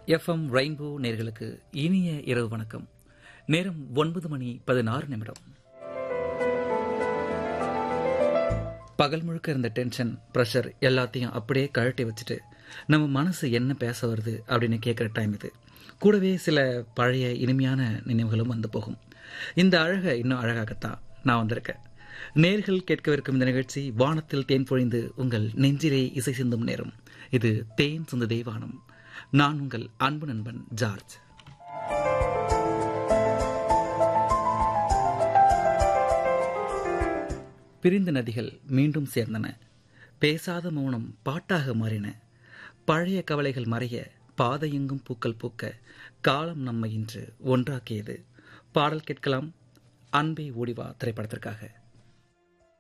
FM rainbow நேர்களுக்கு இனிய இரவு வணக்கம் நேரம் ஒன்பது மணி பதினாறு நிமிடம் பகல் முழுக்க இருந்த டென்ஷன் ப்ரெஷர் எல்லாத்தையும் அப்படியே கழட்டி வச்சுட்டு நம்ம மனசு என்ன பேச வருது அப்படின்னு கேட்குற டைம் இது கூடவே சில பழைய இனிமையான நினைவுகளும் வந்து போகும் இந்த அழகை இன்னும் அழகாகத்தான் நான் வந்திருக்கேன் நேர்கள் கேட்கவிருக்கும் இந்த நிகழ்ச்சி வானத்தில் தேன் பொழிந்து உங்கள் நெஞ்சிலே இசை சிந்தும் நேரம் இது தேன் சுந்ததே வானம் நான் உங்கள் அன்பு நண்பன் ஜார்ஜ் பிரிந்த நதிகள் மீண்டும் சேர்ந்தன பேசாத மௌனம் பாட்டாக மாறின பழைய கவலைகள் மறைய பாதையெங்கும் பூக்கள் பூக்க காலம் நம்மை இன்று ஒன்றாக்கியது பாடல் கேட்கலாம் அன்பே ஓடிவா திரைப்படத்திற்காக